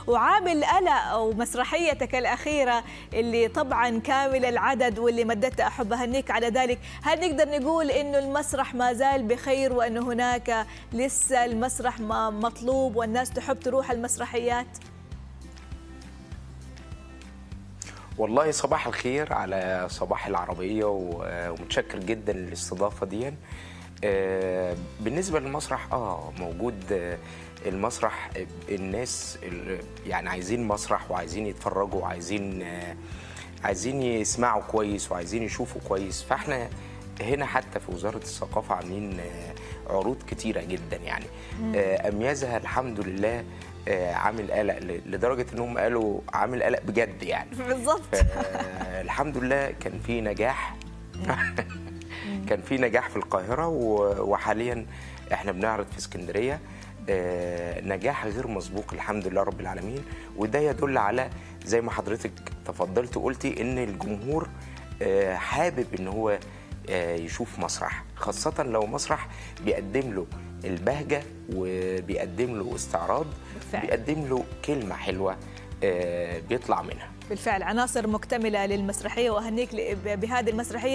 وعامل ألا أو مسرحيتك الأخيرة اللي طبعا كامل العدد واللي مددت أحب أهنيك على ذلك هل نقدر نقول إنه المسرح ما زال بخير وأن هناك لسه المسرح مطلوب والناس تحب تروح المسرحيات؟ والله صباح الخير على صباح العربية ومتشكر جدا للاستضافة دي بالنسبة للمسرح اه موجود المسرح الناس يعني عايزين مسرح وعايزين يتفرجوا وعايزين عايزين يسمعوا كويس وعايزين يشوفوا كويس فاحنا هنا حتى في وزارة الثقافة عاملين عروض كتيرة جدا يعني أميازها الحمد لله عامل قلق لدرجه انهم قالوا عامل قلق بجد يعني بالظبط الحمد لله كان في نجاح كان في نجاح في القاهره وحاليا احنا بنعرض في اسكندريه نجاح غير مسبوق الحمد لله رب العالمين وده يدل على زي ما حضرتك تفضلت وقلتي ان الجمهور حابب ان هو يشوف مسرح خاصه لو مسرح بيقدم له البهجه وبيقدم له استعراض بالفعل. بيقدم له كلمه حلوه بيطلع منها بالفعل عناصر مكتمله للمسرحيه واهنيك بهذه المسرحيه